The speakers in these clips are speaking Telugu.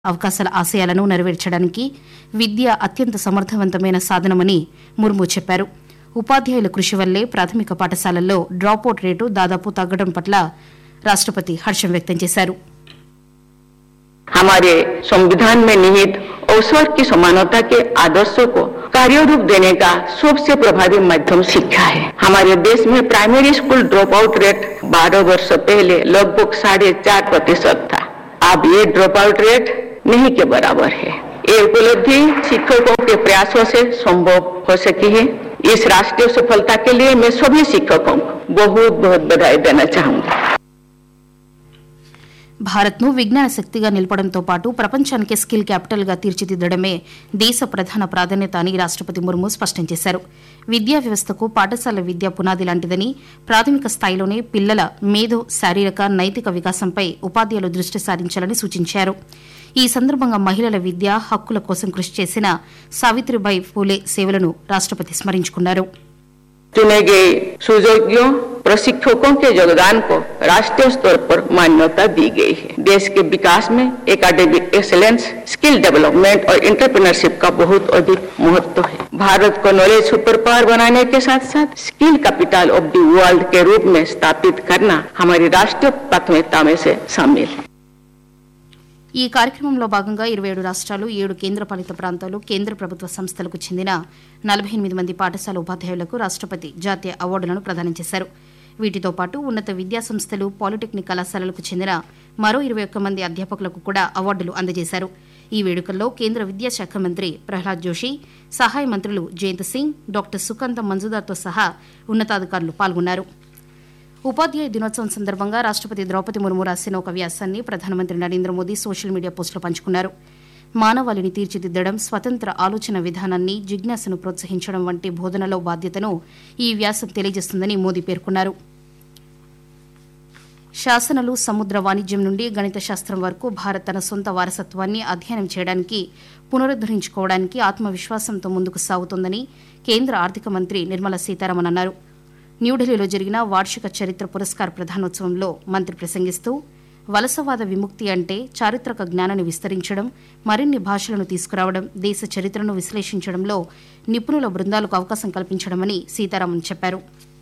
అవకాశాల ఆశయాలను నెరవేర్చడానికి విద్య అత్యంత సమర్థవంతమైన సాధనమని ముర్ము చెప్పారు ఉపాధ్యాయుల కృషి వల్లే ప్రాథమిక పాఠశాలల్లో డ్రాపౌట్ రేటు దాదాపు తగ్గడం పట్ల రాష్టపతి హర్షం వ్యక్తం చేశారు हमारे संविधान में निहित अवसर की समानता के आदर्शों को कार्य रूप देने का सबसे प्रभावी माध्यम शिक्षा है हमारे देश में primary school drop out rate 12 वर्ष पहले लगभग साढ़े चार प्रतिशत था अब ये ड्रॉप आउट रेट नहीं के बराबर है ये उपलब्धि शिक्षकों के प्रयासों से संभव हो सकी है इस राष्ट्रीय सफलता के लिए मैं सभी शिक्षकों को बहुत बहुत बधाई देना चाहूंगा భారత్ను విజ్ఞాన శక్తిగా నిలపడంతో పాటు ప్రపంచానికి స్కిల్ క్యాపిటల్గా తీర్చిదిద్దడమే దేశ ప్రధాన ప్రాధాన్యత అని రాష్టపతి ముర్ము స్పష్టం చేశారు విద్యా వ్యవస్థకు పాఠశాల విద్య పునాది లాంటిదని ప్రాథమిక స్థాయిలోనే పిల్లల మేధో శారీరక నైతిక వికాసంపై ఉపాధ్యాయులు దృష్టి సారించాలని సూచించారు ఈ సందర్భంగా మహిళల విద్య హక్కుల కోసం కృషి చేసిన సావిత్రిబాయి ఫూలే సేవలను రాష్టపతి స్మరించుకున్నారు चुने गए सुयोग्यों प्रशिक्षकों के योगदान को राष्ट्रीय स्तर पर मान्यता दी गई है देश के विकास में एकेडमिक एक्सेलेंस स्किल डेवलपमेंट और इंटरप्रेन्योरशिप का बहुत अधिक महत्व है भारत को नॉलेज सुपर पावर बनाने के साथ साथ skill capital of the world के रूप में स्थापित करना हमारी राष्ट्रीय प्राथमिकता में से शामिल है ఈ కార్యక్రమంలో భాగంగా ఇరవై ఏడు రాష్ట్రాలు ఏడు కేంద్రపాలిత ప్రాంతాలు కేంద్ర ప్రభుత్వ సంస్థలకు చెందిన నలభై ఎనిమిది మంది పాఠశాల ఉపాధ్యాయులకు రాష్టపతి జాతీయ అవార్డులను ప్రదానం చేశారు వీటితో పాటు ఉన్నత విద్యా సంస్థలు పాలిటెక్నిక్ కళాశాలలకు చెందిన మరో ఇరవై ఒక్క మంది అధ్యాపకులకు కూడా అవార్డులు అందజేశారు ఈ వేడుకల్లో కేంద్ర విద్యాశాఖ మంత్రి ప్రహ్లాద్ జోషి సహాయ మంత్రులు జయంత్ సింగ్ డాక్టర్ సుకాంత మంజుదార్తో సహా ఉన్నతాధికారులు పాల్గొన్నారు ఉపాధ్యాయ దినోత్సవం సందర్భంగా రాష్టపతి ద్రౌపది ముర్ము రాసిన ఒక వ్యాసాన్ని ప్రధానమంత్రి నరేంద్ర మోదీ సోషల్ మీడియా పోస్టులో పంచుకున్నారు మానవాళిని తీర్చిదిద్దడం స్వతంత్ర ఆలోచన విధానాన్ని జిజ్ఞాసను ప్రోత్సహించడం వంటి బోధనలో బాధ్యతను ఈ వ్యాసం తెలియజేస్తుందని మోదీ పేర్కొన్నారు శాసనాలు సముద్ర వాణిజ్యం నుండి గణిత శాస్త్రం వరకు భారత్ తన సొంత వారసత్వాన్ని అధ్యయనం చేయడానికి పునరుద్దరించుకోవడానికి ఆత్మవిశ్వాసంతో ముందుకు సాగుతోందని కేంద్ర ఆర్థిక మంత్రి నిర్మలా సీతారామన్ అన్నారు న్యూఢిల్లీలో జరిగిన వార్షిక చరిత్ర పురస్కార్ ప్రధానోత్సవంలో మంత్రి ప్రసంగిస్తూ వలసవాద విముక్తి అంటే చారిత్రక జ్ఞానాన్ని విస్తరించడం మరిన్ని భాషలను తీసుకురావడం దేశ చరిత్రను విశ్లేషించడంలో నిపుణుల బృందాలకు అవకాశం కల్పించడమని సీతారామన్ చెప్పారు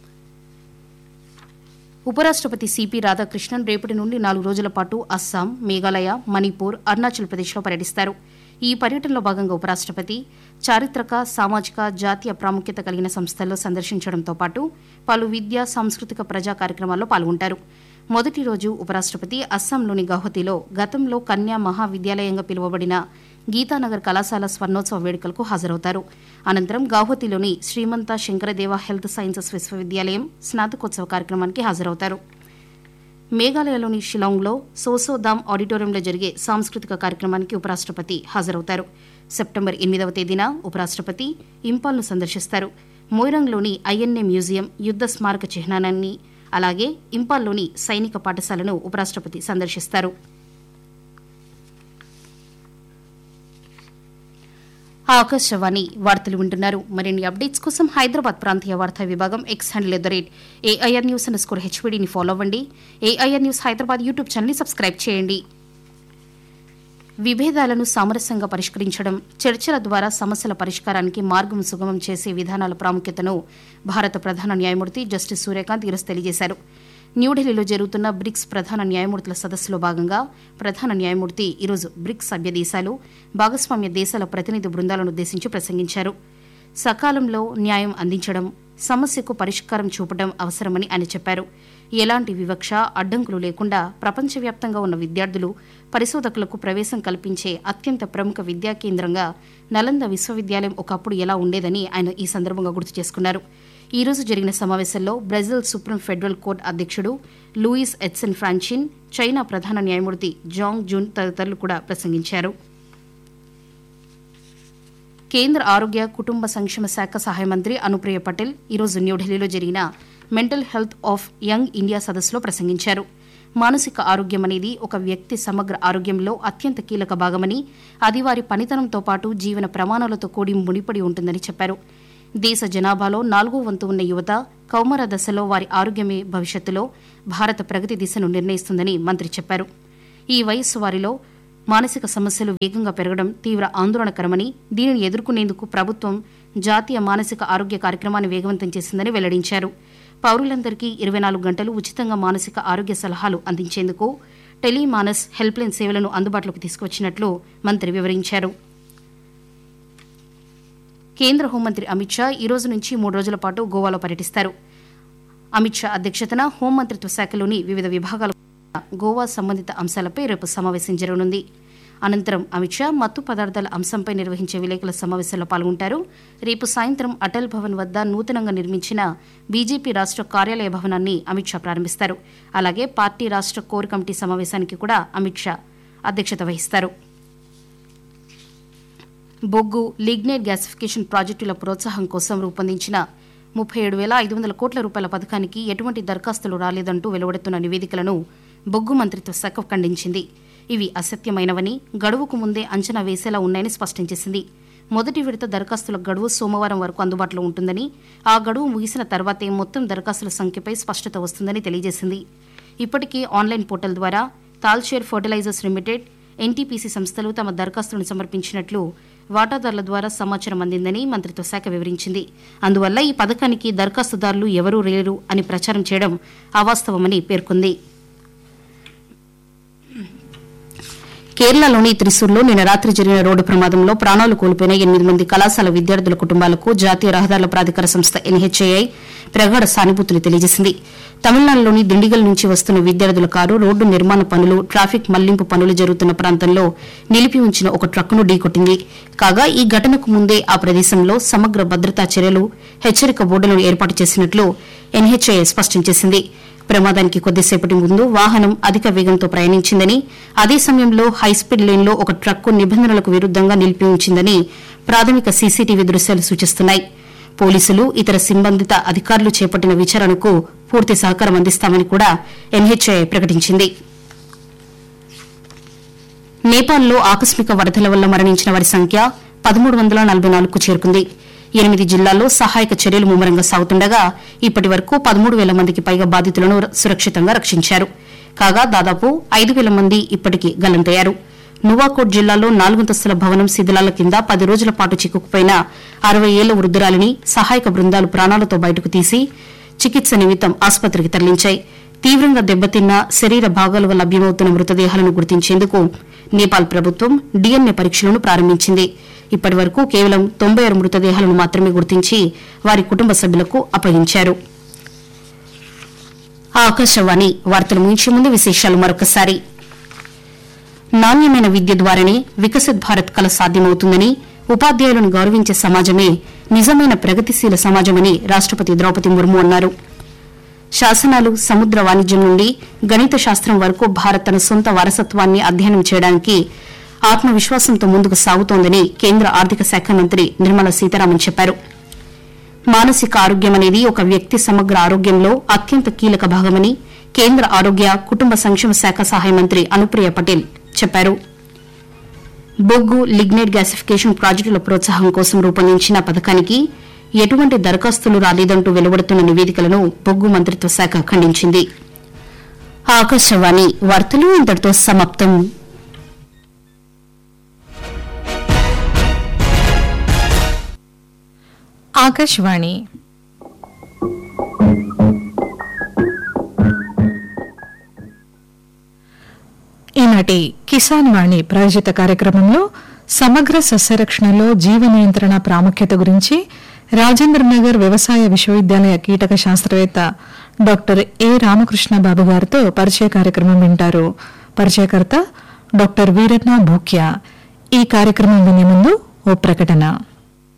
ఉపరాష్టపతి సిపి రాధాకృష్ణన్ రేపటి నుండి నాలుగు రోజుల పాటు అస్సాం మేఘాలయ మణిపూర్ అరుణాచల్ ప్రదేశ్లో పర్యటిస్తారు ఈ పర్యటనలో భాగంగా ఉపరాష్టపతి చారిత్రక సామాజిక జాతీయ ప్రాముఖ్యత కలిగిన సంస్థల్లో సందర్శించడంతో పాటు పలు విద్యా సాంస్కృతిక ప్రజా కార్యక్రమాల్లో పాల్గొంటారు మొదటి రోజు ఉపరాష్టపతి అస్సాంలోని గౌహతిలో గతంలో కన్యా మహావిద్యాలయంగా పిలువబడిన గీతానగర్ కళాశాల స్వర్ణోత్సవ వేడుకలకు హాజరవుతారు అనంతరం గౌహతిలోని శ్రీమంత శంకరదేవ హెల్త్ సైన్సెస్ విశ్వవిద్యాలయం స్నాతకోత్సవ కార్యక్రమానికి హాజరవుతారు మేఘాలయలోని షిలాంగ్లో సోసోదామ్ ఆడిటోరియంలో జరిగే సాంస్కృతిక కార్యక్రమానికి ఉపరాష్టపతి హాజరవుతారు సెప్టెంబర్ ఎనిమిదవ తేదీన ఉపరాష్టపతి ఇంపాల్ను సందర్శిస్తారు మోయిరంగ్లోని ఐఎన్ఏ మ్యూజియం యుద్ద స్మారక చిహ్నాన్ని అలాగే ఇంపాల్లోని సైనిక పాఠశాలను ఉపరాష్టపతి సందర్శిస్తారు ఆకాశవాణి వార్తలు వింటున్నారు మరిన్ని అప్డేట్స్ కోసం హైదరాబాద్ ప్రాంతీయ వార్తా విభాగం X handle at the rate AIR news underscore హెచ్వీడీని ఫాలో అవ్వండి ఏఐఆర్ న్యూస్ హైదరాబాద్ యూట్యూబ్ ఛానల్ని సబ్స్క్రైబ్ చేయండి విభేదాలను సామరస్యంగా పరిష్కరించడం చర్చల ద్వారా సమస్యల పరిష్కారానికి మార్గం సుగమం చేసే విధానాల ప్రాముఖ్యతను భారత ప్రధాన న్యాయమూర్తి జస్టిస్ సూర్యకాంత్ ఈరోజు తెలియజేశారు న్యూఢిల్లీలో జరుగుతున్న బ్రిక్స్ ప్రధాన న్యాయమూర్తుల సదస్సులో భాగంగా ప్రధాన న్యాయమూర్తి ఈరోజు బ్రిక్స్ సభ్య దేశాలు భాగస్వామ్య దేశాల ప్రతినిధి బృందాలను ఉద్దేశించి ప్రసంగించారు సకాలంలో న్యాయం అందించడం సమస్యకు పరిష్కారం చూపడం అవసరమని ఆయన చెప్పారు ఎలాంటి వివక్ష అడ్డంకులు లేకుండా ప్రపంచవ్యాప్తంగా ఉన్న విద్యార్థులు పరిశోధకులకు ప్రవేశం కల్పించే అత్యంత ప్రముఖ విద్యా కేంద్రంగా నలంద విశ్వవిద్యాలయం ఒకప్పుడు ఎలా ఉండేదని ఆయన ఈ సందర్భంగా గుర్తు చేసుకున్నారు ఈ రోజు జరిగిన సమావేశంలో బ్రెజిల్ సుప్రీం ఫెడరల్ కోర్టు అధ్యక్షుడు లూయిస్ ఎడ్సన్ ఫ్రాన్చిన్ చైనా ప్రధాన న్యాయమూర్తి జాంగ్ జూన్ తదితరులు కూడా ప్రసంగించారు కేంద్ర ఆరోగ్య కుటుంబ సంక్షేమ శాఖ సహాయ మంత్రి అనుప్రియ పటేల్ ఈరోజు న్యూఢిల్లీలో జరిగిన mental health of young India సదస్సులో ప్రసంగించారు మానసిక ఆరోగ్యం అనేది ఒక వ్యక్తి సమగ్ర ఆరోగ్యంలో అత్యంత కీలక భాగమని అది వారి పనితనంతో పాటు జీవన ప్రమాణాలతో కూడి ముడిపడి ఉంటుందని చెప్పారు దేశ జనాభాలో నాలుగో వంతు ఉన్న యువత కౌమార దశలో వారి ఆరోగ్యమే భవిష్యత్తులో భారత ప్రగతి దిశను నిర్ణయిస్తుందని మంత్రి చెప్పారు ఈ వయస్సు వారిలో మానసిక సమస్యలు వేగంగా పెరగడం తీవ్ర ఆందోళనకరమని దీనిని ఎదుర్కొనేందుకు ప్రభుత్వం జాతీయ మానసిక ఆరోగ్య కార్యక్రమాన్ని వేగవంతం చేసిందని వెల్లడించారు పౌరులందరికీ ఇరవై నాలుగు గంటలు ఉచితంగా మానసిక ఆరోగ్య సలహాలు అందించేందుకు టెలిమానస్ హెల్ప్లైన్ సేవలను అందుబాటులోకి తీసుకొచ్చినట్లు మంత్రి వివరించారు కేంద్ర హోంమంత్రి అమిత్ షా ఈ రోజు నుంచి మూడు రోజుల పాటు గోవాలో పర్యటిస్తారు అమిత్ షా అధ్యక్షతన హోంమంత్రిత్వ శాఖలోని వివిధ విభాగాల గోవా సంబంధిత అంశాలపై రేపు సమావేశం జరగనుంది అనంతరం అమిత్ షా మత్తు పదార్థాల అంశంపై నిర్వహించే విలేకరుల సమావేశంలో పాల్గొంటారు రేపు సాయంత్రం అటల్ భవన్ వద్ద నూతనంగా నిర్మించిన బీజేపీ రాష్ట్ర కార్యాలయ భవనాన్ని అమిత్ షా ప్రారంభిస్తారు అలాగే పార్టీ రాష్ట్ర కోర్ కమిటీ సమావేశానికి కూడా అమిత్ షా అధ్యక్షత వహిస్తారు బొగ్గు లిగ్నైట్ గ్యాసిఫికేషన్ ప్రాజెక్టుల ప్రోత్సాహం కోసం రూపొందించిన ముప్పై ఏడు వేల ఐదు వందల కోట్ల రూపాయల పథకానికి ఎటువంటి దరఖాస్తులు రాలేదంటూ వెలువడుతున్న నివేదికలను బొగ్గు మంత్రిత్వ శాఖ ఖండించింది ఇవి అసత్యమైనవని గడువుకు ముందే అంచనా వేసేలా ఉన్నాయని స్పష్టం చేసింది మొదటి విడత దరఖాస్తుల గడువు సోమవారం వరకు అందుబాటులో ఉంటుందని ఆ గడువు ముగిసిన తర్వాతే మొత్తం దరఖాస్తుల సంఖ్యపై స్పష్టత వస్తుందని తెలియజేసింది ఇప్పటికే ఆన్లైన్ పోర్టల్ ద్వారా తాల్షేర్ ఫర్టిలైజర్స్ లిమిటెడ్ ఎన్టీపీసీ సంస్థలు తమ దరఖాస్తులను సమర్పించినట్లు వాటాదారుల ద్వారా సమాచారం అందిందని మంత్రిత్వ శాఖ వివరించింది అందువల్ల ఈ పథకానికి దరఖాస్తుదారులు ఎవరూ లేరు అని ప్రచారం చేయడం అవాస్తవమని పేర్కొంది కేరళలోని త్రిశూర్లో నిన్న రాత్రి జరిగిన రోడ్డు ప్రమాదంలో ప్రాణాలు కోల్పోయిన ఎనిమిది మంది కళాశాల విద్యార్థుల కుటుంబాలకు జాతీయ రహదారుల ప్రాధికార సంస్థ ఎన్హెచ్ఏఐ ప్రగాఢ సానుభూతులు తెలియజేసింది తమిళనాడులోని దిండిగల్ నుంచి వస్తున్న విద్యార్థుల కారు రోడ్డు నిర్మాణ పనులు ట్రాఫిక్ మళ్లింపు పనులు జరుగుతున్న ప్రాంతంలో నిలిపి ఉంచిన ఒక ట్రక్కును ఢీకొట్టింది కాగా ఈ ఘటనకు ముందే ఆ ప్రదేశంలో సమగ్ర భద్రతా చర్యలు హెచ్చరిక బోర్డులను ఏర్పాటు చేసినట్లు ఎన్హెచ్ఏఐ స్పష్టం చేసింది ప్రమాదానికి కొద్దిసేపటి ముందు వాహనం అధిక వేగంతో ప్రయాణించిందని అదే సమయంలో హైస్పీడ్ లేన్లో ఒక ట్రక్కు నిబంధనలకు విరుద్దంగా నిలిపి ఉంచిందని ప్రాథమిక సీసీటీవీ దృశ్యాలు సూచిస్తున్నాయి పోలీసులు ఇతర సంబంధిత అధికారులు చేపట్టిన విచారణకు పూర్తి సహకారం అందిస్తామని కూడా ఎన్హెచ్ఐ ప్రకటించింది నేపాల్లో ఆకస్మిక వరదల వల్ల మరణించిన వారి సంఖ్య పదమూడు వందల నలభై నాలుగుకు చేరుకుంది ఎనిమిది జిల్లాల్లో సహాయక చర్యలు ముమ్మరంగా సాగుతుండగా ఇప్పటి వరకు పదమూడు వేల మందికి పైగా బాధితులను సురక్షితంగా రక్షించారు కాగా దాదాపు ఐదు వేల మంది ఇప్పటికీ గల్లంతయ్యారు నువాకోట్ జిల్లాలో నాలుగంతస్తుల భవనం శిథిలాల కింద పది రోజుల పాటు చిక్కుకుపోయిన అరవై ఏళ్ల వృద్దురాలిని సహాయక బృందాలు ప్రాణాలతో బయటకు తీసి చికిత్స నిమిత్తం ఆసుపత్రికి తరలించాయి తీవ్రంగా దెబ్బతిన్న శరీర భాగాలుగా లభ్యమవుతున్న మృతదేహాలను గుర్తించేందుకు నేపాల్ ప్రభుత్వం డీఎన్ఏ పరీక్షలను ప్రారంభించింది ఇప్పటి వరకు కేవలం తొంభై ఆరు మృతదేహాలను మాత్రమే గుర్తించి వారి కుటుంబ సభ్యులకు అప్పగించారు ఆకాశవాణి వార్తలు ముగించే ముందు విశేషాలు మరొకసారి నాణ్యమైన విద్య ద్వారానే వికసిత్ భారత్ కల సాధ్యమవుతుందని ఉపాధ్యాయులను గౌరవించే సమాజమే నిజమైన ప్రగతిశీల సమాజమని రాష్టపతి ద్రౌపది ముర్ము అన్నారు శాసనాలు సముద్ర వాణిజ్యం నుండి గణిత శాస్త్రం వరకు భారత్ తన సొంత వారసత్వాన్ని అధ్యయనం చేయడానికి ఆత్మవిశ్వాసంతో ముందుకు సాగుతోందని కేంద్ర ఆర్థిక శాఖ మంత్రి నిర్మలా సీతారామన్ చెప్పారు మానసిక ఆరోగ్యం అనేది ఒక వ్యక్తి సమగ్ర ఆరోగ్యంలో అత్యంత కీలక భాగమని కేంద్ర ఆరోగ్య కుటుంబ సంక్షేమ శాఖ సహాయ మంత్రి అనుప్రియ పటేల్ చెప్పారు బొగ్గు లిగ్నైట్ గ్యాసిఫికేషన్ ప్రాజెక్టుల ప్రోత్సాహం కోసం రూపొందించిన పథకానికి ఎటువంటి దరఖాస్తులు రాలేదంటూ వెలువడుతున్న నివేదికలను బొగ్గు మంత్రిత్వ శాఖ ఖండించింది ఆకాశవాణి వార్తలు ఇంతటితో సమాప్తం ఆకాశవాణి ఈనాటి కిసాన్ వాణి ప్రాయోజిత కార్యక్రమంలో సమగ్ర సస్యరక్షణలో జీవ నియంత్రణ ప్రాముఖ్యత గురించి రాజేంద్రనగర్ వ్యవసాయ విశ్వవిద్యాలయ కీటక శాస్త్రవేత్త డాక్టర్ ఏ రామకృష్ణ బాబు గారితో పరిచయ కార్యక్రమం వింటారు పరిచయకర్త డాక్టర్ వీరన్న భూక్య ఈ కార్యక్రమం వినే ముందు ఓ ప్రకటన